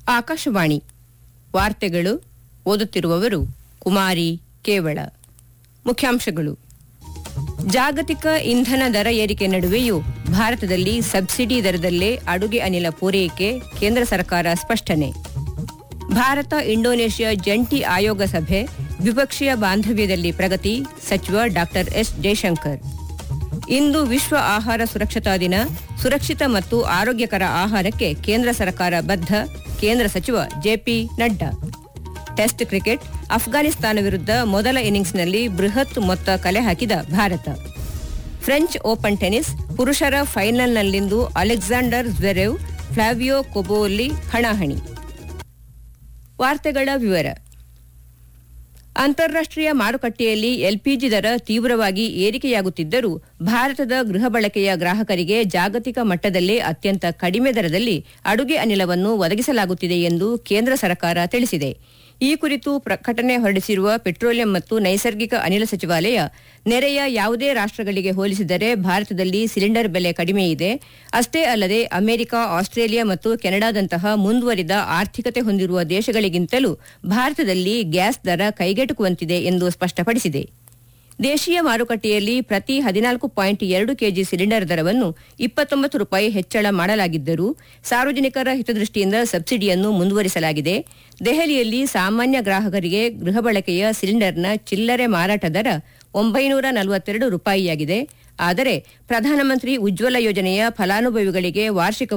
ಆಕಾಶವಾಣಿ ವಾರ್ತೆಗಳು ಓದುತ್ತಿರುವವರು ಕುಮಾರಿ ಕೇವಳ ಮುಖ್ಯಾಂಶಗಳು ಜಾಗತಿಕ ಇಂಧನ ದರ ಏರಿಕೆ ನಡುವೆಯೂ ಭಾರತದಲ್ಲಿ ಸಬ್ಸಿಡಿ ದರದಲ್ಲೇ ಅಡುಗೆ ಅನಿಲ ಪೂರೈಕೆ ಕೇಂದ್ರ ಸರ್ಕಾರ ಸ್ಪಷ್ಟನೆ ಭಾರತ ಇಂಡೋನೇಷ್ಯಾ ಜಂಟಿ ಆಯೋಗ ಸಭೆ ದ್ವಿಪಕ್ಷೀಯ ಬಾಂಧವ್ಯದಲ್ಲಿ ಪ್ರಗತಿ ಸಚಿವ ಡಾ ಎಸ್ ಜಯಶಂಕರ್ ಇಂದು ವಿಶ್ವ ಆಹಾರ ಸುರಕ್ಷತಾ ದಿನ ಸುರಕ್ಷಿತ ಮತ್ತು ಆರೋಗ್ಯಕರ ಆಹಾರಕ್ಕೆ ಕೇಂದ್ರ ಸರ್ಕಾರ ಬದ್ಧ ಕೇಂದ್ರ ಸಚಿವ J P Nadda test cricket Afghanistan ವಿರುದ್ಧ ಮೊದಲ ಇನ್ನಿಂಗ್ಸ್ನಲ್ಲಿ ಬೃಹತ್ ಮೊತ್ತ ಕಲೆ ಹಾಕಿದ ಭಾರತ ಫ್ರೆಂಚ್ ಓಪನ್ ಟೆನಿಸ್ ಪುರುಷರ ಫೈನಲ್ನಲ್ಲಿಂದು ಅಲೆಕ್ಸಾಂಡರ್ ಜ್ವೆರೆವ್ ಫ್ಲಾವಿಯೋ ಕೊಬೋಲಿ ಹಣಾಹಣಿ ವಾರ್ತೆಗಳ ವಿವರ ಅಂತಾರಾಷ್ಟೀಯ ಮಾರುಕಟ್ಟೆಯಲ್ಲಿ ಎಲ್ಪಿಜಿ ದರ ತೀವ್ರವಾಗಿ ಏರಿಕೆಯಾಗುತ್ತಿದ್ದರೂ ಭಾರತದ ಗೃಹ ಬಳಕೆಯ ಗ್ರಾಹಕರಿಗೆ ಜಾಗತಿಕ ಮಟ್ಟದಲ್ಲೇ ಅತ್ಯಂತ ಕಡಿಮೆ ದರದಲ್ಲಿ ಅಡುಗೆ ಅನಿಲವನ್ನು ಒದಗಿಸಲಾಗುತ್ತಿದೆ ಎಂದು ಕೇಂದ್ರ ಸರ್ಕಾರ ತಿಳಿಸಿದೆ ಈ ಕುರಿತು ಪ್ರಕಟಣೆ ಹೊರಡಿಸಿರುವ ಪೆಟ್ರೋಲಿಯಂ ಮತ್ತು ನೈಸರ್ಗಿಕ ಅನಿಲ ಸಚಿವಾಲಯ ನೆರೆಯ ಯಾವುದೇ ರಾಷ್ಟಗಳಿಗೆ ಹೋಲಿಸಿದರೆ ಭಾರತದಲ್ಲಿ ಸಿಲಿಂಡರ್ ಬೆಲೆ ಕಡಿಮೆ ಇದೆ ಅಷ್ಟೇ ಅಲ್ಲದೆ ಅಮೆರಿಕ ಆಸ್ಟ್ರೇಲಿಯಾ ಮತ್ತು ಕೆನಡಾದಂತಹ ಮುಂದುವರಿದ ಆರ್ಥಿಕತೆ ಹೊಂದಿರುವ ದೇಶಗಳಿಗಿಂತಲೂ ಭಾರತದಲ್ಲಿ ಗ್ಯಾಸ್ ದರ ಕೈಗೆಟುಕುವಂತಿದೆ ಎಂದು ಸ್ಪಷ್ಟಪಡಿಸಿದೆ ದೇಶೀಯ ಮಾರುಕಟ್ಟೆಯಲ್ಲಿ ಪ್ರತಿ ಹದಿನಾಲ್ಕು ಪಾಯಿಂಟ್ ಎರಡು ಕೆಜಿ ಸಿಲಿಂಡರ್ ದರವನ್ನು ಇಪ್ಪತ್ತೊಂಬತ್ತು ರೂಪಾಯಿ ಹೆಚ್ಚಳ ಮಾಡಲಾಗಿದ್ದರೂ ಸಾರ್ವಜನಿಕರ ಹಿತದೃಷ್ಟಿಯಿಂದ ಸಬ್ಸಿಡಿಯನ್ನು ಮುಂದುವರಿಸಲಾಗಿದೆ ದೆಹಲಿಯಲ್ಲಿ ಸಾಮಾನ್ಯ ಗ್ರಾಹಕರಿಗೆ ಗೃಹ ಬಳಕೆಯ ಸಿಲಿಂಡರ್ನ ಚಿಲ್ಲರೆ ಮಾರಾಟ ದರ ಒಂಬೈನೂರ ನಲವತ್ತೆರಡು ರೂಪಾಯಿಯಾಗಿದೆ ಆದರೆ ಪ್ರಧಾನಮಂತ್ರಿ ಉಜ್ವಲ ಯೋಜನೆಯ ಫಲಾನುಭವಿಗಳಿಗೆ ವಾರ್ಷಿಕ